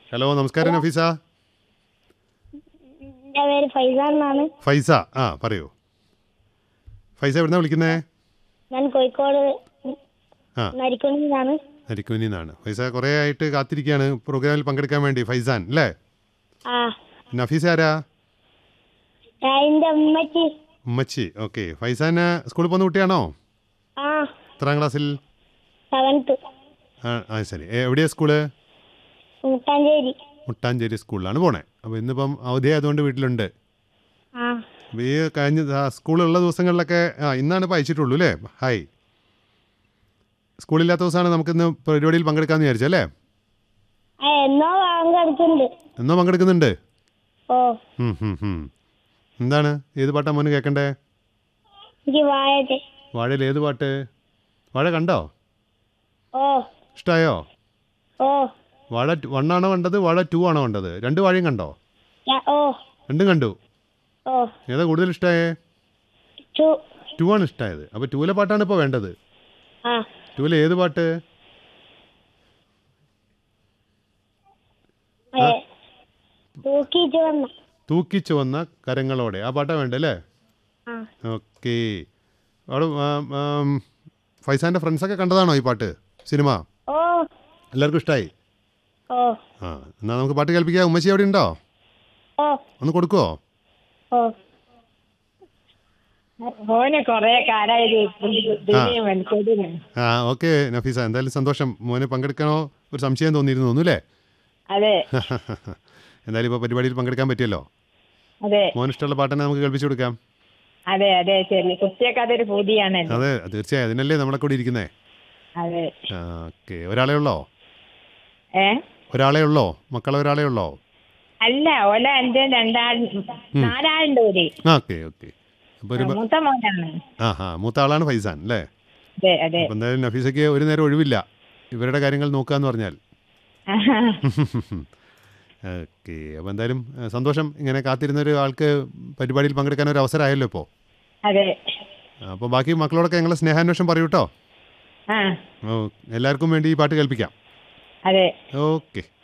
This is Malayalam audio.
ഹലോ നമസ്കാരം നഫീസ എൻ്റെ പേര് ഫൈസ എന്നാണ് ഫൈസ ആ പറയൂ ഫൈസ എവിടുന്നാ വിളിക്കുന്നേ ഞാൻ കോഴിക്കോട് ആ നരിക്കുന്നിൽ നിന്നാണ് നരിക്കുനി എന്നാണ് ഫൈസ കുറേ ആയിട്ട് കാത്തിരിക്കുകയാണ് പ്രോഗ്രാമിൽ പങ്കെടുക്കാൻ വേണ്ടി ഫൈസാൻ അല്ലേ ആ നഫീസ ആരാ ഞാൻ എൻ്റെ ഉമ്മച്ചി ഉമ്മച്ചി ഓക്കെ ഫൈസാൻ സ്കൂളിൽ പോകുന്ന കുട്ടിയാണോ ആ എത്രാം ക്ലാസ്സിൽ സെവൻത്ത് ആ ആ ശരി ഏ, എവിടെയാ സ്കൂള് മുട്ടാഞ്ചേരി മുട്ടാഞ്ചേരി സ്കൂളിലാണ് പോണേ അപ്പോൾ ഇന്നിപ്പം അവധി ആയതുകൊണ്ട് വീട്ടിലുണ്ട് ആ അപ്പോൾ ഈ കഴിഞ്ഞ ആ, സ്കൂളുള്ള ദിവസങ്ങളിലൊക്കെ ആ ഇന്നാണ് ഇപ്പോൾ അയച്ചിട്ടുള്ളൂ അല്ലേ ഹായ് സ്കൂളില്ലാത്ത ദിവസമാണ് നമുക്കിന്ന് പരിപാടിയിൽ പങ്കെടുക്കാമെന്ന് വിചാരിച്ചല്ലേ ആ എന്നോ പങ്കെടുക്കുന്നുണ്ട് എന്നോ പങ്കെടുക്കുന്നുണ്ട് ഓ ഉം, ഉം, ഉം. എന്താണ് ഏത് പാട്ടാ മോന് കേൾക്കണ്ടേ എനിക്ക് വായട്ടെ വാഴയിൽ ഏത് പാട്ട് വാഴ കണ്ടോ ഓ ഇഷ്ടമായോ ഓ വാഴ വൺ ആണോ കണ്ടത് വാഴ ടു ആണോ കണ്ടത് രണ്ട് വാഴയും കണ്ടോ ഞാ- ഓ രണ്ടും കണ്ടു ഓ ഏതാ കൂടുതൽ ഇഷ്ടമായേ ടു ടു ആണ് ഇഷ്ടമായത് അപ്പോൾ ടൂലെ പാട്ടാണ് ഇപ്പോൾ വേണ്ടത് ആ ടൂലെ ഏത് പാട്ട് ഏ, തൂക്കിയിട്ട് വന്ന തൂക്കി ചുവന്ന കരങ്ങളോടെ ആ പാട്ടാ വേണ്ടല്ലേ ആ ഓക്കെ അവിടെ ഫൈസാൻ്റെ ഫ്രണ്ട്സൊക്കെ കണ്ടതാണോ ഈ പാട്ട് സിനിമ ഓ എല്ലാവർക്കും ഇഷ്ടമായി ഓ ആ എന്നാൽ നമുക്ക് പാട്ട് കേൾപ്പിക്കാം ഉമ്മച്ചി അവിടെ ഉണ്ടോ ഓ ഒന്ന് കൊടുക്കുവോ ഓ മോനെ കൊറേ കാലായത് ദുനിയ വലിക്കൊടുന്നു ആ ഓക്കെ നഫീസ എന്തായാലും സന്തോഷം മോന് പങ്കെടുക്കണോ ഒരു സംശയം തോന്നിയിരുന്നു തോന്നുന്നു അല്ലേ അതെ എന്തായാലും ഇപ്പോൾ പരിപാടിയിൽ പങ്കെടുക്കാൻ പറ്റിയല്ലോ അതെ മോന് ഇഷ്ടമുള്ള പാട്ട് തന്നെ നമുക്ക് കേൾപ്പിച്ചു കൊടുക്കാം അതെ അതെ ശരി കുട്ടിയൊക്കെ അതൊരു പൂതിയാണ് അതെ തീർച്ചയായും അതിനല്ലേ നമ്മളെ കൂടി ഇരിക്കുന്നേ അതെ ഓക്കെ ഒരാളെ ഉള്ളോ ഏ ഒരാളെ ഉള്ളോ മക്കളെ ഒരാളെ ഉള്ളോ അല്ല ഓല എന്റെ രണ്ടാൾ നാലാളുണ്ട് ഒരു ആ ഓക്കെ ഓക്കെ അപ്പോൾ ഒരു മൂത്ത മോനാണ് ആ ഹാ മൂത്ത ആളാണ് ഫൈസാൻ അല്ലേ അതെ അതെ അപ്പോൾ എന്തായാലും നഫീസയ്ക്ക് ഒരു നേരം ഒഴിവില്ല ഇവരുടെ കാര്യങ്ങൾ നോക്കുക എന്ന് പറഞ്ഞാൽ ഓക്കെ അപ്പോൾ എന്തായാലും ഏ, സന്തോഷം ഇങ്ങനെ കാത്തിരുന്ന ഒരു ആൾക്ക് പരിപാടിയിൽ പങ്കെടുക്കാൻ ഒരു അവസരമായല്ലോ ഇപ്പോൾ അതെ അപ്പോൾ ബാക്കി മക്കളോടൊക്കെ ഞങ്ങളെ സ്നേഹാന്വേഷണം പറയൂ കേട്ടോ ആ ഓ എല്ലാവർക്കും വേണ്ടി ഈ പാട്ട് കേൾപ്പിക്കാം അതെ ഓക്കെ